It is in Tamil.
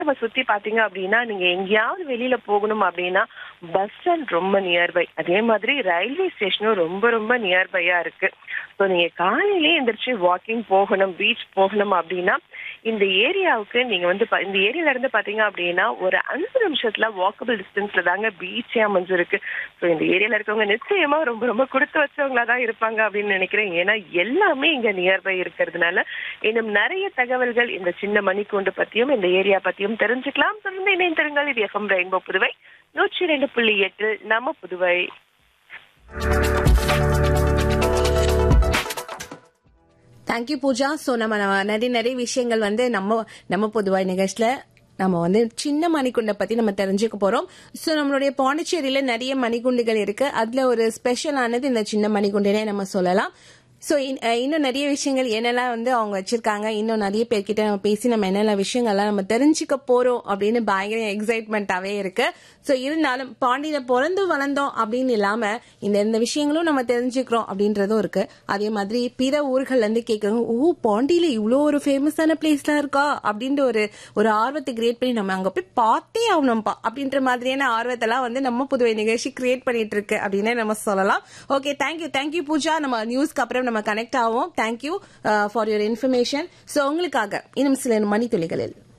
நம்ம சுத்தி பாத்தீங்க அப்படின்னா நீங்க எங்கேயாவது வெளியில போகணும் அப்படின்னா பஸ் ஸ்டாண்ட் ரொம்ப நியர்பை அதே மாதிரி ரயில்வே ஸ்டேஷனும் ரொம்ப ரொம்ப நியர்பையா இருக்கு ஸோ நீங்க காலையிலேயே எந்திரிச்சு வாக்கிங் போகணும் பீச் போகணும் அப்படின்னா இந்த ஏரியாவுக்கு நீங்க வந்து பா- இந்த ஏரியால இருந்து பாத்தீங்க அப்படின்னா ஒரு அஞ்சு நிமிஷத்துல வாக்கபிள் டிஸ்டன்ஸ்ல தாங்க பீச்சே அமைஞ்சிருக்கு ஸோ இந்த ஏரியால இருக்கவங்க நிச்சயமா ரொம்ப ரொம்ப கொடுத்து வச்சவங்களா தான் இருப்பாங்க அப்படின்னு நினைக்கிறேன் ஏன்னா எல்லாமே இங்க நியர்பை இருக்கிறதுனால இன்னும் நிறைய தகவல்கள் இந்த சின்ன மணிக்கூண்டு பத்தியும் இந்த ஏரியா பத்தியும் தெரிஞ்சுக்கலாம் தொடர்ந்து இணைந்திருங்கள் இது எஃப்எம் ரெயின்போ புதுவை நூற்றி ரெண்டு புள்ளி எட்டு நம்ம புதுவை தேங்க்யூ பூஜா ஸோ நம்ம ந- நிறைய நிறைய விஷயங்கள் வந்து நம்ம நம்ம பொதுவாக நிகழ்ச்சியில நம்ம வந்து சின்ன மணிக்குண்டை பத்தி நம்ம தெரிஞ்சுக்க போறோம் ஸோ நம்மளுடைய பாண்டிச்சேரியில நிறைய மணிகுண்டுகள் இருக்கு அதுல ஒரு ஸ்பெஷலானது இந்த சின்ன மணிகுண்டுனே நம்ம சொல்லலாம் ஸோ இன்னும் நிறைய விஷயங்கள் என்னெல்லாம் வந்து அவங்க வச்சிருக்காங்க இன்னும் நிறைய பேர்கிட்ட நம்ம பேசி நம்ம என்னென்ன விஷயங்கள்லாம் நம்ம தெரிஞ்சுக்க போறோம் அப்படின்னு பயங்கர எக்ஸைட்மெண்ட்டாவே இருக்கு ஸோ இருந்தாலும் பாண்டியில பிறந்து வளர்ந்தோம் அப்படின்னு இல்லாம இந்த இந்த விஷயங்களும் நம்ம தெரிஞ்சுக்கிறோம் அப்படின்றதும் இருக்கு அதே மாதிரி பிற ஊர்கள்ல இருந்து கேட்கறோம் ஓ பாண்டியில இவ்வளோ ஒரு ஃபேமஸான பிளேஸ்லாம் இருக்கா அப்படின்ற ஒரு ஒரு ஆர்வத்தை கிரியேட் பண்ணி நம்ம அங்க போய் பார்த்தே ஆகணும்ப்பா அப்படின்ற மாதிரியான ஆர்வத்தெல்லாம் வந்து நம்ம புதுவை நிகழ்ச்சி கிரியேட் பண்ணிட்டு இருக்கு அப்படின்னு நம்ம சொல்லலாம் ஓகே தேங்க்யூ தேங்க்யூ பூஜா நம்ம நியூஸ்க்கு அப்புறம் நம்ம கனெக்ட் ஆவோம் thank you for your information so உங்களுக்காக இன்னும் சில மணித்துளிகளில்